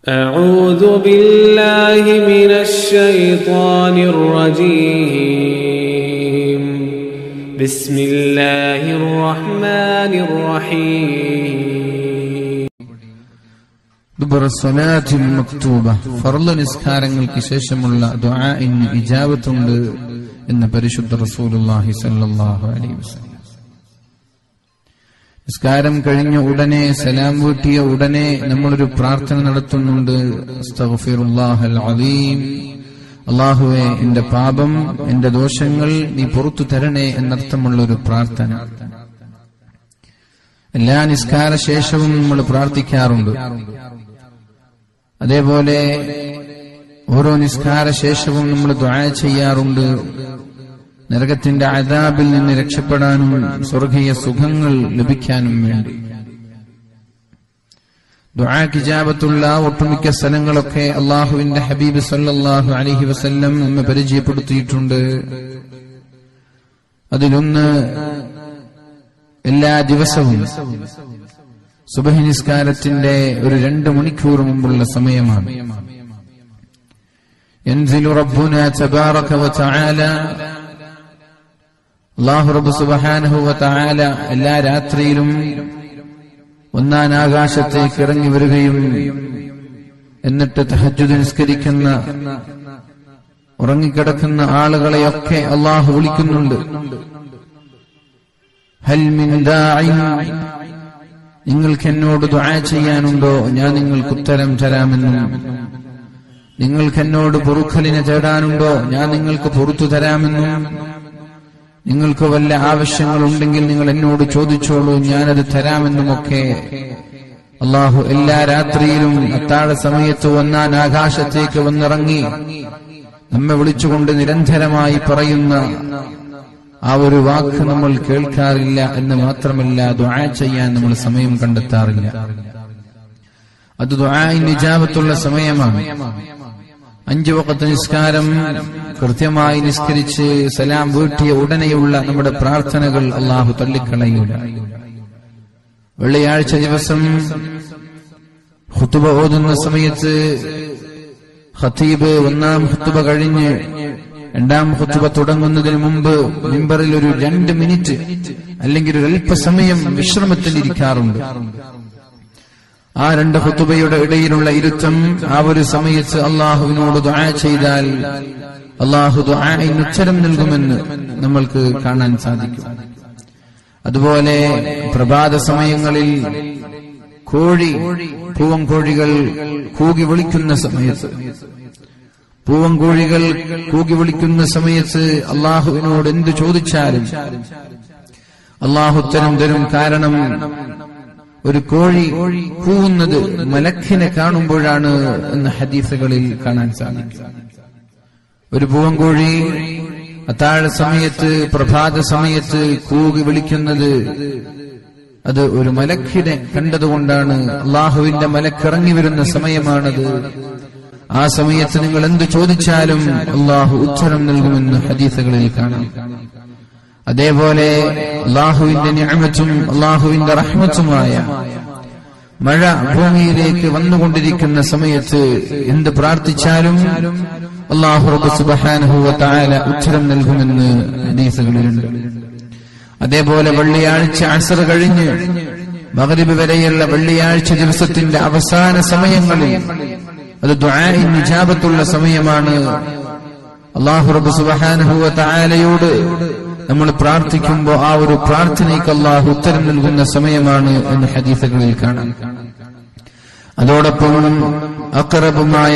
أعوذ بالله من الشيطان الرجيم بسم الله الرحمن الرحيم ദുബറ സ്വലാത്തുൽ മക്തൂബ ഫർള് നിസ്കാരങ്ങൾക്ക് ശേഷമുള്ള ദുആഇന് ഇജാബത്തുണ്ട് എന്ന് പരിശുദ്ധ റസൂലുള്ളാഹി സ്വല്ലല്ലാഹു അലൈഹി വസല്ലം നിസ്കാരം കഴിഞ്ഞ ഉടനെ സലാം വീട്ടിയ ഉടനെ നമ്മളൊരു പ്രാർത്ഥന നടത്തുന്നുണ്ട് അസ്തഗ്ഫിറുല്ലാഹൽ അലീം അള്ളാഹുവെ എന്റെ പാപം എന്റെ ദോഷങ്ങൾ നീ പുറത്തു തരണേ എന്നർത്ഥമുള്ള ഒരു പ്രാർത്ഥന എല്ലാ നിസ്കാര ശേഷവും നമ്മൾ പ്രാർത്ഥിക്കാറുണ്ട് അതേപോലെ ഓരോ നിസ്കാര ശേഷവും നമ്മൾ ദ്വായ ചെയ്യാറുണ്ട് നരകത്തിന്റെ അതാബിൽ നിന്ന് രക്ഷപ്പെടാനും സ്വർഗീയ സുഖങ്ങൾ ലഭിക്കാനും വേണ്ടി ദുആക്കിജാബത്തുള്ള ഒട്ടുമിക്ക സ്ഥലങ്ങളൊക്കെ അള്ളാഹുവിന്റെ ഹബീബ് സല്ലല്ലാഹു അലൈഹി വസല്ലം നമ്മെ പരിചയപ്പെടുത്തിയിട്ടുണ്ട് അതിലൊന്ന് എല്ലാ ദിവസവും സുബഹി നിസ്കാരത്തിന്റെ ഒരു രണ്ട് മണിക്കൂർ മുമ്പുള്ള സമയമാണ് ينزل ربنا تبارك وتعالى അള്ളാഹു റബ്ബ് സുബ്ഹാനഹു വതആല എല്ലാ രാത്രിയിലും ഒന്നാം ആകാശത്തേക്ക് ഇറങ്ങി വരികയും എന്നിട്ട് തഹജ്ജുദ് നിസ്കരിക്കുന്ന ഉറങ്ങിക്കിടക്കുന്ന ആളുകളെയൊക്കെ അള്ളാഹു വിളിക്കുന്നുണ്ട് ഹൽ മിൻ ദാഇൻ നിങ്ങൾക്ക് എന്നോട് ദുആ ചെയ്യാനുണ്ടോ ഞാൻ നിങ്ങൾക്ക് ഉത്തരം തരാമെന്നും നിങ്ങൾക്ക് എന്നോട് പൊറുക്കലിനെ തേടാനുണ്ടോ ഞാൻ നിങ്ങൾക്ക് പൊറത്തു തരാമെന്നും നിങ്ങൾക്ക് വല്ല ആവശ്യങ്ങളുണ്ടെങ്കിൽ നിങ്ങൾ എന്നോട് ചോദിച്ചോളൂ ഞാനത് തരാമെന്നുമൊക്കെ അള്ളാഹു എല്ലാ രാത്രിയിലും അത്താഴ സമയത്ത് വന്നാൻ ആകാശത്തേക്ക് വന്നിറങ്ങി നമ്മെ വിളിച്ചുകൊണ്ട് നിരന്തരമായി പറയുന്ന ആ ഒരു വാക്ക് നമ്മൾ കേൾക്കാറില്ല എന്ന് മാത്രമല്ല ദുആ ചെയ്യാൻ നമ്മൾ സമയം കണ്ടെത്താറില്ല അത് ദുആഇന് ഇജാബത്തുള്ള സമയമാണ് അഞ്ചു വക്കത്ത് നിസ്കാരം കൃത്യമായി നിസ്കരിച്ച് സലാം വീട്ടിയ ഉടനെയുള്ള നമ്മുടെ പ്രാർത്ഥനകൾ അള്ളാഹു തള്ളിക്കളയൂല വെള്ളിയാഴ്ച ദിവസം ഹുത്തുബ ഓതുന്ന സമയത്ത് ഖത്തീബ് ഒന്നാം ഹുത്തുബ കഴിഞ്ഞ് രണ്ടാം ഹുത്തുബ തുടങ്ങുന്നതിന് മുമ്പ് മിമ്പറിൽ ഒരു രണ്ട് മിനിറ്റ് അല്ലെങ്കിൽ ഒരു അല്പസമയം വിശ്രമത്തിലിരിക്കാറുണ്ട് ആ രണ്ട് ഹുത്തുബയുടെ ഇടയിലുള്ള ഇരുത്തം ആ ഒരു സമയത്ത് അള്ളാഹുവിനോട് ദുആ ചെയ്താൽ അള്ളാഹു ദുആഇന് ഉത്തരം നൽകുമെന്ന് നമ്മൾക്ക് കാണാൻ സാധിക്കും അതുപോലെ പ്രഭാത സമയങ്ങളിൽ കോഴി പൂവൻ കോഴികൾ കൂകി വിളിക്കുന്ന സമയത്ത് പൂവൻ കോഴികൾ കൂകി വിളിക്കുന്ന സമയത്ത് അള്ളാഹുവിനോട് എന്ത് ചോദിച്ചാലും അള്ളാഹു ഉത്തരം തരും കാരണം ഒരു കോഴി കൂവുന്നത് മലക്കിനെ കാണുമ്പോഴാണ് എന്ന് ഹദീസുകളിൽ കാണാൻ സാധിക്കും ഒരു പൂവൻകോഴി അത്താഴ സമയത്ത് പ്രഭാത സമയത്ത് കൂകി വിളിക്കുന്നത് അത് ഒരു മലക്കിനെ കണ്ടതുകൊണ്ടാണ് അള്ളാഹുവിന്റെ മലക്കിറങ്ങി വരുന്ന സമയമാണത് ആ സമയത്ത് നിങ്ങൾ എന്ത് ചോദിച്ചാലും അള്ളാഹു ഉത്തരം നൽകുമെന്ന് ഹദീസുകളിൽ കാണാം അതേപോലെ അള്ളാഹുവിന്റെ ഞാമത്തും അള്ളാഹുവിന്റെ റഹ്മത്തുമായ മഴ ഭൂമിയിലേക്ക് വന്നുകൊണ്ടിരിക്കുന്ന സമയത്ത് എന്ത് പ്രാർത്ഥിച്ചാലും അള്ളാഹു റബ്ബ് സുബ്ഹാനഹു വ തആല ഉത്തരം നൽകുമെന്ന് ഹദീസുകളിലുണ്ട് അതേപോലെ വെള്ളിയാഴ്ച അസർ കഴിഞ്ഞ് മഗ്രിബ് വരെയുള്ള വെള്ളിയാഴ്ച ദിവസത്തിന്റെ അവസാന സമയങ്ങളിൽ അത് ദുആഇന് ഇജാബത്തുള്ള സമയമാണ് അള്ളാഹു റബ്ബ് സുബ്ഹാനഹു വ തആലയോട് നമ്മൾ പ്രാർത്ഥിക്കുമ്പോൾ ആ ഒരു പ്രാർത്ഥനയ്ക്ക് അള്ളാഹു ഉത്തരം നൽകുന്ന സമയമാണ് എന്ന് ഹദീസുകളിൽ കാണാം അതോടൊപ്പം അക്രബമായ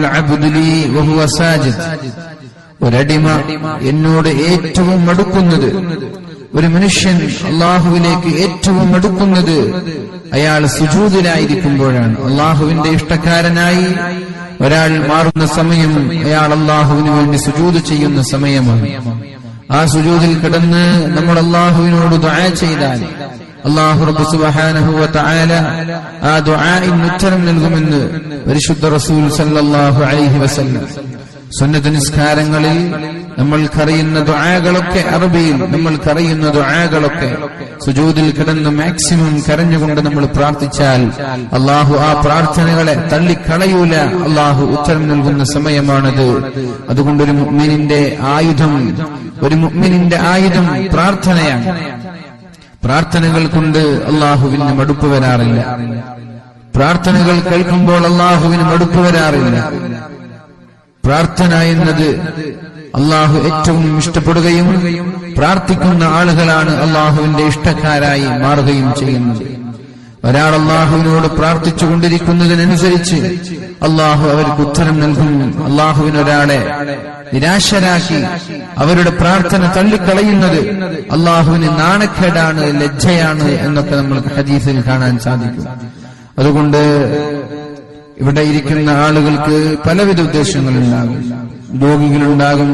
ഒരടിമ എന്നോട് ഏറ്റവും അടുക്കുന്നത് ഒരു മനുഷ്യൻ അള്ളാഹുവിലേക്ക് ഏറ്റവും അടുക്കുന്നത് അയാൾ സുജൂതിലായിരിക്കുമ്പോഴാണ് അള്ളാഹുവിന്റെ ഇഷ്ടക്കാരനായി ഒരാൾ മാറുന്ന സമയം അയാൾ അള്ളാഹുവിന് വേണ്ടി സുജൂത് ചെയ്യുന്ന സമയമാണ് ആ സുജൂദിൽ കിടന്ന് നമ്മൾ അള്ളാഹുവിനോട് ദുആ ചെയ്താൽ അള്ളാഹു റബ്ബ് സുബ്ഹാനഹു വ തആല ആ ദുആഇന് ഉത്തരം നൽകുമെന്ന് പരിശുദ്ധ റസൂൽ സല്ലല്ലാഹു അലൈഹി വസല്ലം സുന്നത്ത് നിസ്കാരങ്ങളിൽ നമ്മൾക്കറിയുന്ന ദുആകളൊക്കെ അറബിയിൽ നമ്മൾക്കറിയുന്ന ദുആകളൊക്കെ സുജൂദിൽ കിടന്ന് മാക്സിമം കരഞ്ഞുകൊണ്ട് നമ്മൾ പ്രാർത്ഥിച്ചാൽ അള്ളാഹു ആ പ്രാർത്ഥനകളെ തള്ളിക്കളയൂല അള്ളാഹു ഉത്തരം നൽകുന്ന സമയമാണത് അതുകൊണ്ട് ഒരു മുഅ്മിനിന്റെ ആയുധം ഒരു മുഅ്മിനിന്റെ ആയുധം പ്രാർത്ഥനയാണ് പ്രാർത്ഥനകൾ കൊണ്ട് അള്ളാഹുവിന് മടുപ്പ് വരാറില്ല പ്രാർത്ഥനകൾ കേൾക്കുമ്പോൾ അള്ളാഹുവിന് മടുപ്പ് വരാറില്ല പ്രാർത്ഥന എന്നത് അള്ളാഹു ഏറ്റവും ഇഷ്ടപ്പെടുകയും പ്രാർത്ഥിക്കുന്ന ആളുകളാണ് അള്ളാഹുവിന്റെ ഇഷ്ടക്കാരായി മാറുകയും ചെയ്യുന്നത് ഒരാൾ അള്ളാഹുവിനോട് പ്രാർത്ഥിച്ചു കൊണ്ടിരിക്കുന്നതിനനുസരിച്ച് അള്ളാഹു അവർക്ക് ഉത്തരം നൽകും അള്ളാഹുവിന് ഒരാളെ നിരാശരാക്കി അവരുടെ പ്രാർത്ഥന തള്ളിക്കളയുന്നത് അള്ളാഹുവിന് നാണക്കേടാണ് ലജ്ജയാണ് എന്നൊക്കെ നമ്മൾക്ക് ഹദീസിൽ കാണാൻ സാധിക്കും അതുകൊണ്ട് ഇവിടെ ഇരിക്കുന്ന ആളുകൾക്ക് പലവിധ ഉദ്ദേശങ്ങളുണ്ടാകും രോഗികളുണ്ടാകും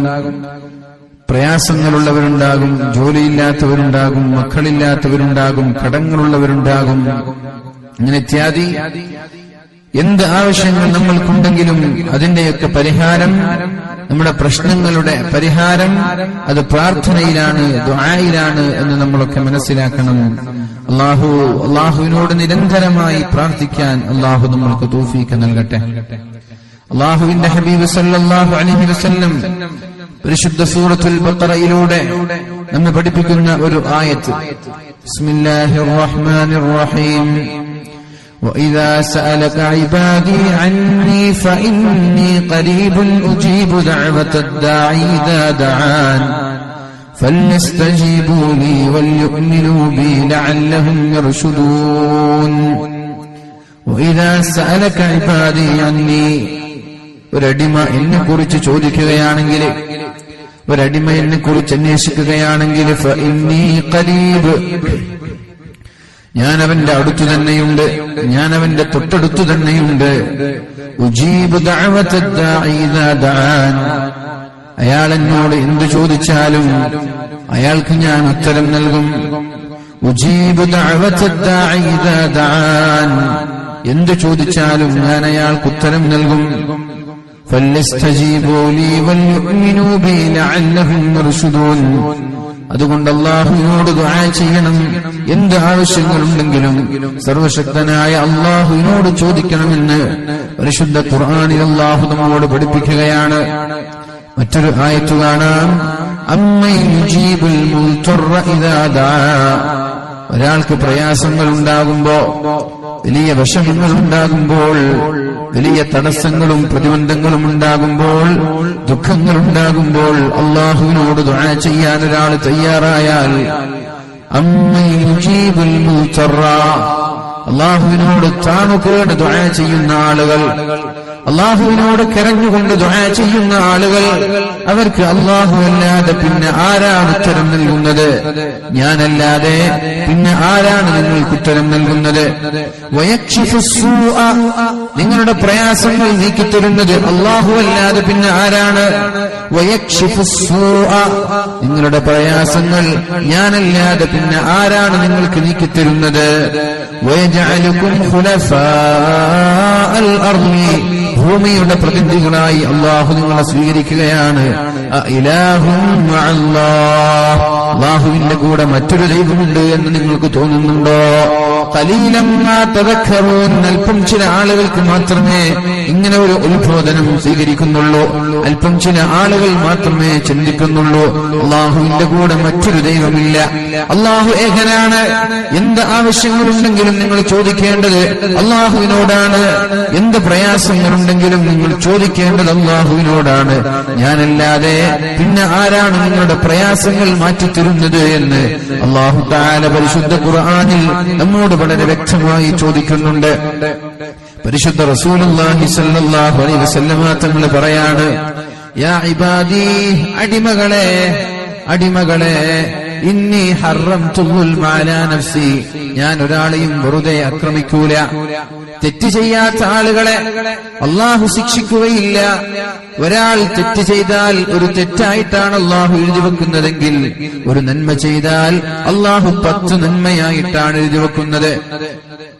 പ്രയാസങ്ങളുള്ളവരുണ്ടാകും ജോലിയില്ലാത്തവരുണ്ടാകും മക്കളില്ലാത്തവരുണ്ടാകും കടങ്ങളുള്ളവരുണ്ടാകും അങ്ങനെ ഇത്യാദി എന്ത് ആവശ്യങ്ങൾ നമ്മൾക്കുണ്ടെങ്കിലും അതിന്റെയൊക്കെ പരിഹാരം നമ്മുടെ പ്രശ്നങ്ങളുടെ പരിഹാരം അത് പ്രാർത്ഥനയിലാണ് ദ്വായിലാണ് എന്ന് നമ്മളൊക്കെ മനസ്സിലാക്കണം അള്ളാഹു അള്ളാഹുവിനോട് നിരന്തരമായി പ്രാർത്ഥിക്കാൻ അള്ളാഹു നമ്മൾക്ക് തൂഫീക്ക് നൽകട്ടെ അള്ളാഹുവിന്റെ ഹബീബ് സല്ലല്ലാഹു അലൈഹി വസല്ലം പരിശുദ്ധ സൂറത്തുൽ ബഖറയിലൂടെ നമ്മെ പഠിപ്പിക്കുന്ന ഒരു ആയത്ത് ബിസ്മില്ലാഹിർ റഹ്മാനിർ റഹീം وإذا سألك عبادي عني فإني قريب أجيب دعوة الداعي إذا دعان فليستجيبوا لي وليؤمنوا بي لعلهم يرشدون وإذا سألك عبادي عني ഒരടിമ എന്നെ കുറിച്ച് ചോദിക്കുകയാണെങ്കിൽ ഒരടിമ എന്നെ കുറിച്ച് അന്വേഷിക്കുകയാണെങ്കിൽ ഫഇന്നീ ഖരീബ് ഞാൻ അവന്റെ അടുത്തു തന്നെയുണ്ട് ഞാൻ അവന്റെ തൊട്ടടുത്തു തന്നെയുണ്ട് ഉജീബ് ദഅവത്ത ദാഇ ഇദാ ദഅാൻ അയാൾ എന്നോട് എന്തു ചോദിച്ചാലും അയാൾക്ക് ഞാൻ ഉത്തരം നൽകും ഉജീബ് ദഅവത്ത ദാഇ ഇദാ ദഅാൻ എന്തു ചോദിച്ചാലും ഞാൻ അയാൾക്ക് ഉത്തരം നൽകും فليستجيبوا لي وليؤمنوا بي لعلهم يرشدون അതുകൊണ്ട് അള്ളാഹുവിനോട് ദുആ ചെയ്യണം എന്ത് ആവശ്യങ്ങളുണ്ടെങ്കിലും സർവശക്തനായ അള്ളാഹുവിനോട് ചോദിക്കണമെന്ന് പരിശുദ്ധ ഖുർആനിൽ അള്ളാഹു നമ്മോട് പഠിപ്പിക്കുകയാണ് മറ്റൊരു ആയത്ത് കാണാം അമ്മ യുജീബുൽ മുൽത്തുറ ഇദാ ദാ ഒരാൾക്ക് പ്രയാസങ്ങൾ ഉണ്ടാകുമ്പോ വലിയ വിഷമങ്ങൾ ഉണ്ടാകുമ്പോൾ വലിയ തടസ്സങ്ങളും പ്രതിബന്ധങ്ങളും ഉണ്ടാകുമ്പോൾ ദുഃഖങ്ങൾ ഉണ്ടാകുമ്പോൾ അള്ളാഹുവിനോട് ദുആ ചെയ്യാൻ ഒരാൾ തയ്യാറായാൽ അമ്മയുജീബുൽ മുൽത്തറ അള്ളാഹുവിനോട് താണുകേട് ദുആ ചെയ്യുന്ന ആളുകൾ അള്ളാഹുവിനോട് കരഞ്ഞുകൊണ്ട് ദുആ ചെയ്യുന്ന ആളുകൾ അവർക്ക് അള്ളാഹു അല്ലാതെ പിന്നെ ആരാണ് ഉത്തരം നൽകുന്നത് ഞാനല്ലാതെ പിന്നെ ആരാണ് നിങ്ങൾക്ക് ഉത്തരം നൽകുന്നത് വയക്ഷിഫു സൂഅ. നിങ്ങളുടെ പ്രയാസങ്ങൾ നീക്കിത്തരുന്നത് അള്ളാഹു അല്ലാതെ പിന്നെ ആരാണ് വയക്ഷിഫു സൂഅ. നിങ്ങളുടെ പ്രയാസങ്ങൾ ഞാനല്ലാതെ പിന്നെ ആരാണ് നിങ്ങൾക്ക് നീക്കിത്തരുന്നത് വയജഅലുകും ഖുലഫാഅൽ അർളി ഭൂമിയുടെ പ്രതിനിധികളായി അള്ളാഹു നിങ്ങളെ സ്വീകരിക്കുകയാണ് അഇലാഹും മഅല്ലാഹ്. അള്ളാഹുവിന്റെ കൂടെ മറ്റൊരു ദൈവമുണ്ട് എന്ന് നിങ്ങൾക്ക് തോന്നുന്നുണ്ടോ കലീലമ്മാ തദക്കറൂൻ അല്പം ചില ആളുകൾക്ക് മാത്രമേ ഇങ്ങനെ ഒരു ഉത്ബോധനം സ്വീകരിക്കുന്നുള്ളൂ അല്പം ചില ആളുകൾ മാത്രമേ ചിന്തിക്കുന്നുള്ളൂ അള്ളാഹുവിന്റെ കൂടെ മറ്റൊരു ദൈവമില്ല അള്ളാഹു ഏകനാണ് എന്ത് ആവശ്യങ്ങളുണ്ടെങ്കിലും നിങ്ങൾ ചോദിക്കേണ്ടത് അള്ളാഹുവിനോടാണ് എന്ത് പ്രയാസങ്ങളുണ്ടെങ്കിലും നിങ്ങൾ ചോദിക്കേണ്ടത് അള്ളാഹുവിനോടാണ് ഞാനല്ലാതെ പിന്നെ ആരാണ് നിങ്ങളുടെ പ്രയാസങ്ങൾ മാറ്റിത്തരുന്നത് എന്ന് അള്ളാഹു താല പരിശുദ്ധ ഖുർആനിൽ നമ്മോട് വളരെ വ്യക്തമായി ചോദിക്കുന്നുണ്ട് പരിശുദ്ധ റസൂലുള്ളാഹി സ്വല്ലല്ലാഹു അലൈഹി വസല്ലമ തങ്ങൾ പറയാണ് യാ ഇബാദി അടിമകളെ അടിമകളെ ഇന്നി ഹറംതുൽ മാലാ നഫ്സി ഞാൻ ഒരാളെയും വെറുതെ ആക്രമിക്കൂല തെറ്റ് ചെയ്യാത്ത ആളുകളെ അള്ളാഹു ശിക്ഷിക്കുകയില്ല ഒരാൾ തെറ്റ് ചെയ്താൽ ഒരു തെറ്റായിട്ടാണ് അള്ളാഹു എഴുതി വെക്കുന്നതെങ്കിൽ ഒരു നന്മ ചെയ്താൽ അള്ളാഹു പത്ത് നന്മയായിട്ടാണ് എഴുതി വെക്കുന്നത്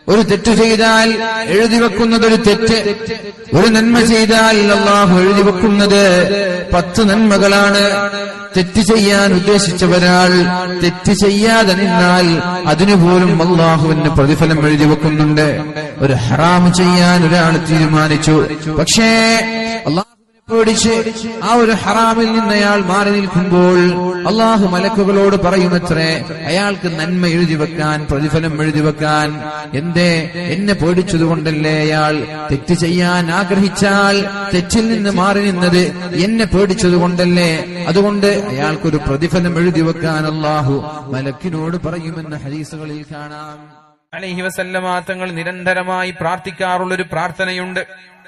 ഒരു തെറ്റ് ചെയ്താൽ എഴുതി വെക്കുന്നത് ഒരു തെറ്റ് ഒരു നന്മ ചെയ്താൽ അള്ളാഹു എഴുതി വെക്കുന്നത് പത്ത് നന്മകളാണ് തെറ്റ് ചെയ്യാൻ ഉദ്ദേശിച്ച ഒരാൾ തെറ്റ് ചെയ്യാതെ നിന്നാൽ അതിനുപോലും അള്ളാഹുവിന് പ്രതിഫലം എഴുതി വെക്കുന്നുണ്ട് ഒരു ഹറാം ചെയ്യാൻ ഒരാൾ തീരുമാനിച്ചു പക്ഷേ അള്ളാഹുവിനെ പേടിച്ച് ആ ഒരു ഹറാമിൽ നിന്ന് അയാൾ മാറി നിൽക്കുമ്പോൾ അള്ളാഹു മലക്കുകളോട് പറയുമത്രേ അയാൾക്ക് നന്മ എഴുതി വെക്കാൻ പ്രതിഫലം എഴുതി വെക്കാൻ എന്തേ എന്നെ പേടിച്ചതുകൊണ്ടല്ലേ അയാൾ തെറ്റ് ചെയ്യാൻ ആഗ്രഹിച്ചാൽ തെറ്റിൽ നിന്ന് മാറി നിന്നത് എന്നെ പേടിച്ചതുകൊണ്ടല്ലേ അതുകൊണ്ട് അയാൾക്കൊരു പ്രതിഫലം എഴുതി വെക്കാൻ അള്ളാഹു മലക്കിനോട് പറയുമെന്ന് ഹദീസുകളിൽ കാണാം അലൈഹി വസല്ലമ തങ്ങൾ നിരന്തരമായി പ്രാർത്ഥിക്കാറുള്ള ഒരു പ്രാർത്ഥനയുണ്ട്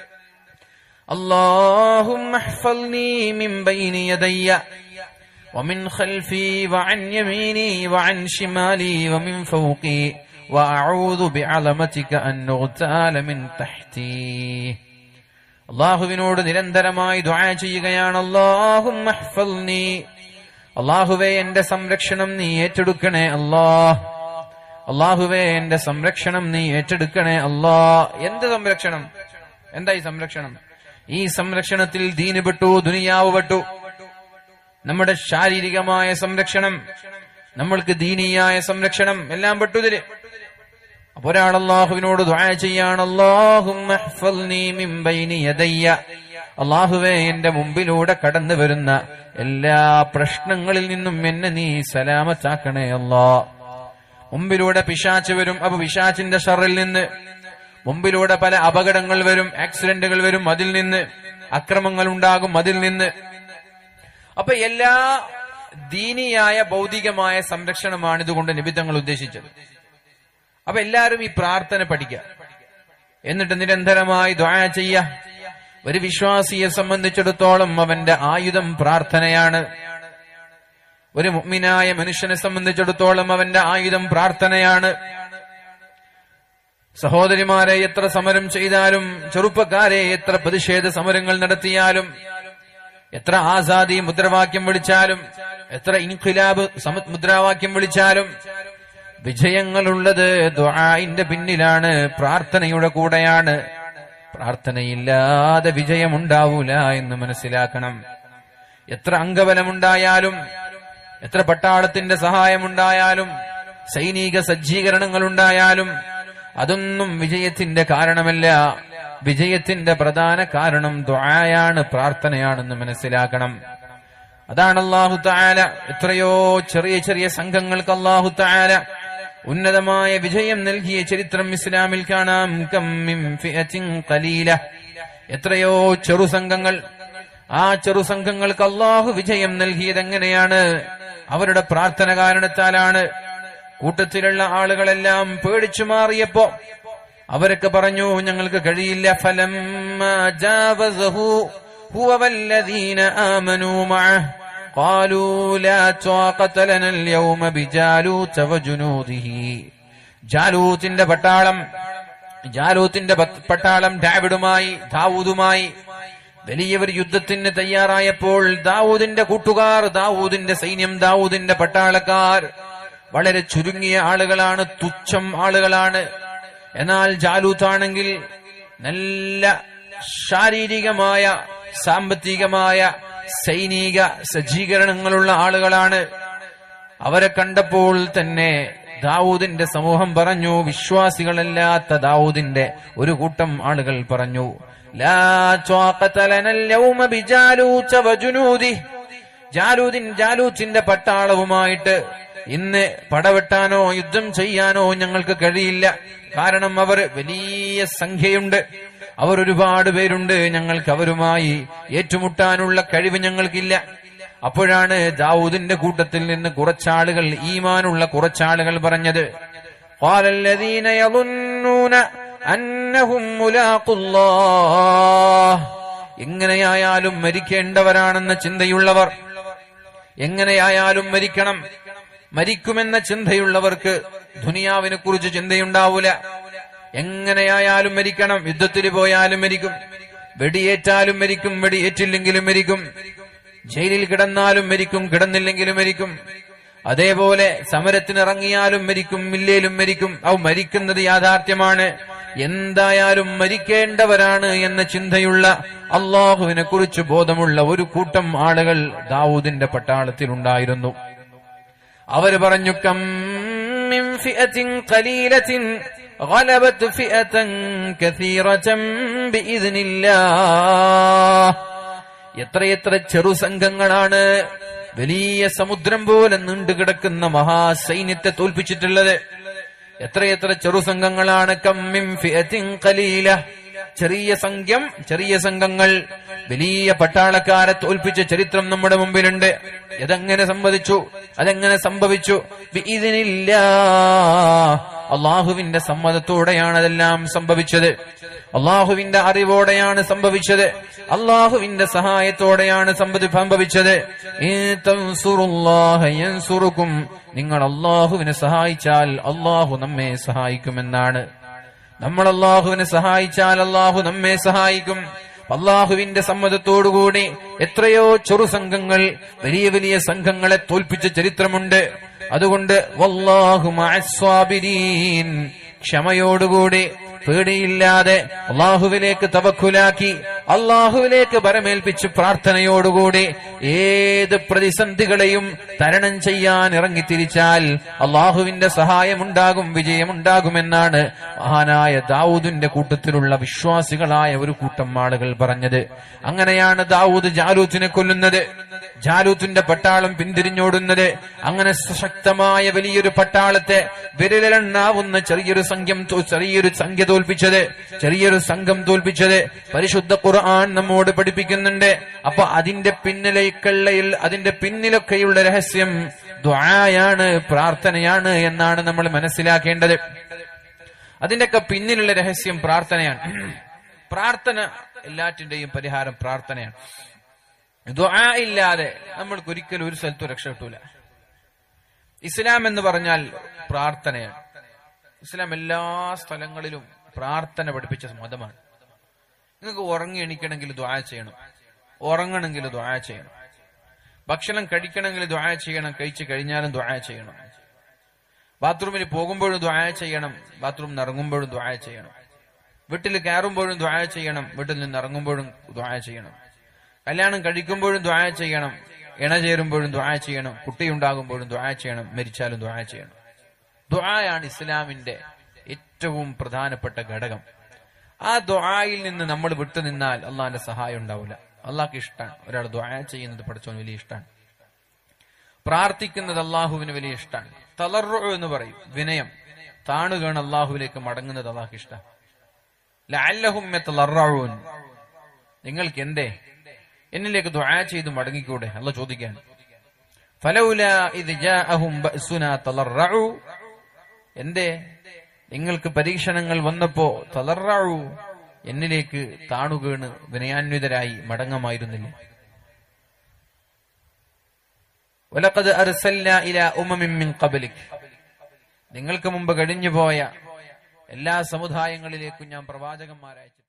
اللهم احفظني من بين يدي ومن خلفي وعن يميني وعن شمالي ومن فوقي وأعوذ بعظمتك أن نغتال من تحتي അള്ളാഹുവിനോട് നിരന്തരമായി ദുആ ചെയ്യുകയാണ് അള്ളാഹും അള്ളാഹുവേ എന്റെ സംരക്ഷണം നീ ഏറ്റെടുക്കണേ അല്ലാഹ് അള്ളാഹുവേ എന്റെ സംരക്ഷണം നീ ഏറ്റെടുക്കണേ അല്ലാ എന്ത് സംരക്ഷണം എന്താ ഈ സംരക്ഷണം ഈ സംരക്ഷണത്തിൽ ദീന് പെട്ടു ദുനിയാവ് പെട്ടു നമ്മുടെ ശാരീരികമായ സംരക്ഷണം നമ്മൾക്ക് ദീനീയായ സംരക്ഷണം എല്ലാം പെട്ടു ഇതില് അപ്പൊ ഒരാൾ അള്ളാഹുവിനോട് ദുആ ചെയ്യാണ് അള്ളാഹുവേ എന്റെ മുമ്പിലൂടെ കടന്നു വരുന്ന എല്ലാ പ്രശ്നങ്ങളിൽ നിന്നും എന്നെ നീ സലാമത്താക്കണേ അല്ലാ മുമ്പിലൂടെ പിശാച്ച് വരും അപ്പൊ പിശാച്ചിന്റെ ഷറിൽ നിന്ന് മുമ്പിലൂടെ പല അപകടങ്ങൾ വരും ആക്സിഡന്റുകൾ വരും അതിൽ നിന്ന് അക്രമങ്ങൾ ഉണ്ടാകും അതിൽ നിന്ന് അപ്പൊ എല്ലാ ദീനിയായ ഭൗതികമായ സംരക്ഷണമാണ് ഇതുകൊണ്ട് നിബിധങ്ങൾ ഉദ്ദേശിച്ചത് അപ്പൊ എല്ലാവരും ഈ പ്രാർത്ഥന പഠിക്കുക എന്നിട്ട് നിരന്തരമായി ദ്വായ ചെയ്യ ഒരു വിശ്വാസിയെ സംബന്ധിച്ചിടത്തോളം അവന്റെ ആയുധം പ്രാർത്ഥനയാണ് ഒരു മുഗ്മിനായ മനുഷ്യനെ സംബന്ധിച്ചിടത്തോളം അവന്റെ ആയുധം പ്രാർത്ഥനയാണ് സഹോദരിമാരെ എത്ര സമരം ചെയ്താലും ചെറുപ്പക്കാരെ എത്ര പ്രതിഷേധ സമരങ്ങൾ നടത്തിയാലും എത്ര ആസാദി മുദ്രാവാക്യം വിളിച്ചാലും എത്ര ഇൻഖിലാബ് സമ- മുദ്രാവാക്യം വിളിച്ചാലും വിജയങ്ങളുള്ളത് ദ്വാഇന്റെ പിന്നിലാണ് പ്രാർത്ഥനയുടെ കൂടെയാണ് പ്രാർത്ഥനയില്ലാതെ വിജയമുണ്ടാവൂല എന്ന് മനസ്സിലാക്കണം എത്ര അംഗബലമുണ്ടായാലും എത്ര പട്ടാളത്തിന്റെ സഹായമുണ്ടായാലും സൈനിക സജ്ജീകരണങ്ങൾ ഉണ്ടായാലും അതൊന്നും വിജയത്തിന്റെ കാരണമല്ല വിജയത്തിന്റെ പ്രധാന കാരണം ദ്വായാണ് പ്രാർത്ഥനയാണെന്ന് മനസ്സിലാക്കണം അതാണ് അള്ളാഹു താല എത്രയോ ചെറിയ ചെറിയ സംഘങ്ങൾക്ക് അള്ളാഹു താല ഉന്നതമായ വിജയം നൽകിയ ചരിത്രം ഇസ്ലാമിൽ കാണാം കം മിൻ ഫിഅത്തിൻ ഖലീല എത്രയോ ചെറു സംഘങ്ങൾ ആ ചെറു സംഘങ്ങൾക്ക് അള്ളാഹു വിജയം നൽകിയത് എങ്ങനെയാണ് അവരുടെ പ്രാർത്ഥന കാരണത്താലാണ് കൂട്ടത്തിലുള്ള ആളുകളെല്ലാം പേടിച്ചു മാറിയപ്പോ അവരൊക്കെ പറഞ്ഞു ഞങ്ങൾക്ക് കഴിയില്ല ഫലം هو والذين آمنوا معه قالوا لا طاقة لنا اليوم بجالوت وجنوده ജാലൂത്തിന്റെ പട്ടാളം ജാലൂത്തിന്റെ പത്ത് പട്ടാളം ഡാവിഡുമായി ദാവൂദുമായി വലിയൊരു യുദ്ധത്തിന് തയ്യാറായപ്പോൾ ദാവൂദിന്റെ കൂട്ടുകാർ ദാവൂദിന്റെ സൈന്യം ദാവൂദിന്റെ പട്ടാളക്കാർ വളരെ ചുരുങ്ങിയ ആളുകളാണ് തുച്ഛം ആളുകളാണ് എന്നാൽ ജാലൂത്താണെങ്കിൽ നല്ല ശാരീരികമായ സാമ്പത്തികമായ സൈനിക സജ്ജീകരണങ്ങളുള്ള ആളുകളാണ് അവരെ കണ്ടപ്പോൾ തന്നെ ദാവൂദിന്റെ സമൂഹം പറഞ്ഞു വിശ്വാസികളല്ലാത്ത ദാവൂദിന്റെ ഒരു കൂട്ടം ആളുകൾ പറഞ്ഞു ലാ ത്വാഖത ലനൽ യൗമ ബിജാലൂത വജുനൂദിഹ്. ജാലൂദിൻ ജാലൂത്തിന്റെ പട്ടാളവുമായിട്ട് ഇന്ന് പടവെട്ടാനോ യുദ്ധം ചെയ്യാനോ ഞങ്ങൾക്ക് കഴിയില്ല കാരണം അവർ വലിയ സംഖ്യയുണ്ട് അവർ ഒരുപാട് പേരുണ്ട് ഞങ്ങൾക്ക് അവരുമായി ഏറ്റുമുട്ടാനുള്ള കഴിവ് ഞങ്ങൾക്കില്ല അപ്പോഴാണ് ദാവൂദിന്റെ കൂട്ടത്തിൽ നിന്ന് കുറച്ചാളുകൾ ഈമാനുള്ള കുറച്ചാളുകൾ പറഞ്ഞത് قال الذين يظنون أنهم ملاقو الله എങ്ങനെയായാലും മരിക്കേണ്ടവരാണെന്ന ചിന്തയുള്ളവർ എങ്ങനെയായാലും മരിക്കണം മരിക്കുമെന്ന ചിന്തയുള്ളവർക്ക് ദുനിയാവിനെ കുറിച്ച് ചിന്തയുണ്ടാവൂല എങ്ങനെയായാലും മരിക്കണം യുദ്ധത്തിൽ പോയാലും മരിക്കും വെടിയേറ്റാലും മരിക്കും വെടിയേറ്റില്ലെങ്കിലും മരിക്കും ജയിലിൽ കിടന്നാലും മരിക്കും കിടന്നില്ലെങ്കിലും മരിക്കും അതേപോലെ സമരത്തിനിറങ്ങിയാലും മരിക്കും ഇല്ലേലും മരിക്കും ഔ മരിക്കുന്നത് യാഥാർത്ഥ്യമാണ് എന്തായാലും മരിക്കേണ്ടവരാണ് എന്ന ചിന്തയുള്ള അള്ളാഹുവിനെ കുറിച്ച് ബോധമുള്ള ഒരു കൂട്ടം ആളുകൾ ദാവൂദിന്റെ പട്ടാളത്തിലുണ്ടായിരുന്നു അവര് പറഞ്ഞു കം മിൻ ഫിഅത്തിൻ ഖലീലത്തിൻ غلبت فئة كثيرة بإذن الله എത്രയെത്ര ചെറു സംഘങ്ങളാണ് വലിയ സമുദ്രം പോലെ നീണ്ടുകിടക്കുന്ന മഹാസൈന്യത്തെ തോൽപ്പിച്ചിട്ടുള്ളത് എത്രയെത്ര ചെറു സംഘങ്ങളാണ് കമ്മിം ഫിഅത്തിൻ ഖലീല ചെറിയ സംഖ്യം ചെറിയ സംഘങ്ങൾ വലിയ പട്ടാളക്കാരെ തോൽപ്പിച്ച ചരിത്രം നമ്മുടെ മുമ്പിലുണ്ട് ഇതെങ്ങനെ സംഭവിച്ചു അതെങ്ങനെ സംഭവിച്ചു ബിഇദ്നില്ലാ. അള്ളാഹുവിന്റെ സമ്മതത്തോടെയാണ് അതെല്ലാം സംഭവിച്ചത് അള്ളാഹുവിന്റെ അറിവോടെയാണ് സംഭവിച്ചത് അള്ളാഹുവിന്റെ സഹായത്തോടെയാണ് സംഭവി- സംഭവിച്ചത് ഈ തൻസുറുല്ലാഹ യൻസുറുക്കും. നിങ്ങൾ അള്ളാഹുവിനെ സഹായിച്ചാൽ അള്ളാഹു നമ്മെ സഹായിക്കുമെന്നാണ് നമ്മൾ അള്ളാഹുവിനെ സഹായിച്ചാൽ അള്ളാഹു നമ്മെ സഹായിക്കും അള്ളാഹുവിന്റെ സമ്മതത്തോടുകൂടി എത്രയോ ചെറു സംഘങ്ങൾ വലിയ വലിയ സംഘങ്ങളെ തോൽപ്പിച്ച ചരിത്രമുണ്ട് അതുകൊണ്ട് വല്ലാഹു മഅസ്വാബിരീൻ ക്ഷമയോടുകൂടി പേടിയില്ലാതെ അള്ളാഹുവിലേക്ക് തവക്കുലാക്കി അള്ളാഹുവിലേക്ക് പരമേൽപ്പിച്ച് പ്രാർത്ഥനയോടുകൂടി ഏത് പ്രതിസന്ധികളെയും തരണം ചെയ്യാൻ ഇറങ്ങിത്തിരിച്ചാൽ അള്ളാഹുവിന്റെ സഹായമുണ്ടാകും വിജയമുണ്ടാകുമെന്നാണ് മഹാനായ ദാവൂദിന്റെ കൂട്ടത്തിലുള്ള വിശ്വാസികളായ ഒരു കൂട്ടം ആളുകൾ പറഞ്ഞത് അങ്ങനെയാണ് ദാവൂദ് ജാലൂത്തിനെ കൊല്ലുന്നത് ജാലൂത്തിന്റെ പട്ടാളം പിന്തിരിഞ്ഞോടുന്നത് അങ്ങനെ ശക്തമായ വലിയൊരു പട്ടാളത്തെ വിരലെണ്ണാവുന്ന ചെറിയൊരു സംഖ്യം തോ- ചെറിയൊരു സംഖ്യ തോൽപ്പിച്ചത് ചെറിയൊരു സംഘം തോൽപ്പിച്ചത് പരിശുദ്ധ ഖുർആൻ നമ്മോട് പഠിപ്പിക്കുന്നുണ്ട് അപ്പൊ അതിന്റെ പിന്നിലേക്കുള്ളയിൽ അതിന്റെ പിന്നിലൊക്കെയുള്ള രഹസ്യം ദ്വായാണ് പ്രാർത്ഥനയാണ് എന്നാണ് നമ്മൾ മനസ്സിലാക്കേണ്ടത് അതിന്റെയൊക്കെ പിന്നിലുള്ള രഹസ്യം പ്രാർത്ഥനയാണ് പ്രാർത്ഥന എല്ലാറ്റിന്റെയും പരിഹാരം പ്രാർത്ഥനയാണ് ദ്വാ ഇല്ലാതെ നമ്മൾക്ക് ഒരിക്കലും ഒരു സ്ഥലത്തും രക്ഷ കിട്ടൂല ഇസ്ലാം എന്ന് പറഞ്ഞാൽ പ്രാർത്ഥനയാണ് ഇസ്ലാം എല്ലാ സ്ഥലങ്ങളിലും പ്രാർത്ഥന പഠിപ്പിച്ച മതമാണ് നിങ്ങൾക്ക് ഉറങ്ങി എണീക്കണമെങ്കിൽ ദ്വാ ചെയ്യണം ഉറങ്ങണമെങ്കിൽ ദ്വാ ചെയ്യണം ഭക്ഷണം കഴിക്കണമെങ്കിൽ ദ്വാ ചെയ്യണം കഴിച്ചു കഴിഞ്ഞാലും ദ്വാ ചെയ്യണം ബാത്റൂമിൽ പോകുമ്പോഴും ദ്വാ ചെയ്യണം ബാത്റൂമിൽ ഇറങ്ങുമ്പോഴും ദ്വാ ചെയ്യണം വീട്ടിൽ കയറുമ്പോഴും ദ്വാ ചെയ്യണം വീട്ടിൽ നിന്ന് ഇറങ്ങുമ്പോഴും ദ്വാ ചെയ്യണം കല്യാണം കഴിക്കുമ്പോഴും ദ്വാ ചെയ്യണം ഇണ ചേരുമ്പോഴും ദ്വാ ചെയ്യണം കുട്ടിയുണ്ടാകുമ്പോഴും ദ്വാ ചെയ്യണം മരിച്ചാലും ദ്വാ ചെയ്യണം ദ്വായാണ് ഇസ്ലാമിന്റെ ഏറ്റവും പ്രധാനപ്പെട്ട ഘടകം ആ ദ്വായിൽ നിന്ന് നമ്മൾ വിട്ടുനിന്നാൽ അള്ളാഹിന്റെ സഹായം ഉണ്ടാവില്ല അള്ളാഹ്ക്ക് ഇഷ്ടമാണ് ഒരാൾ ദ്വാ ചെയ്യുന്നത് പഠിച്ചോന് വലിയ ഇഷ്ടമാണ് പ്രാർത്ഥിക്കുന്നത് അള്ളാഹുവിന് വലിയ ഇഷ്ടമാണ് തളറു എന്ന് പറയും വിനയം താണുകയാണ് അള്ളാഹുവിലേക്ക് മടങ്ങുന്നത് അള്ളാഹ്ക്ക് ഇഷ്ടം ലഅല്ലഹും യതളറഊൻ നിങ്ങൾക്ക് എന്തേ എന്നിലേക്ക് ദുആ ചെയ്ത് മടങ്ങിക്കൂടെ അല്ല ചോദിക്കാൻ ഫലൗല ഇദ് ജാഅഹും ബഅസുനാ തളറഉ എന്തേ നിങ്ങൾക്ക് പരീക്ഷണങ്ങൾ വന്നപ്പോ തളറഉ എന്നിലേക്ക് താണുകേണ് വിനയാന്വിതരായി മടങ്ങമായിരുന്നില്ല വലഖദ് അർസൽനാ ഇലാ ഉമമിൻ മിൻ ഖബ്ലിക് നിങ്ങൾക്ക് മുമ്പ് കഴിഞ്ഞുപോയ എല്ലാ സമുദായങ്ങളിലേക്കും ഞാൻ പ്രവാചകന്മാരയച്ചു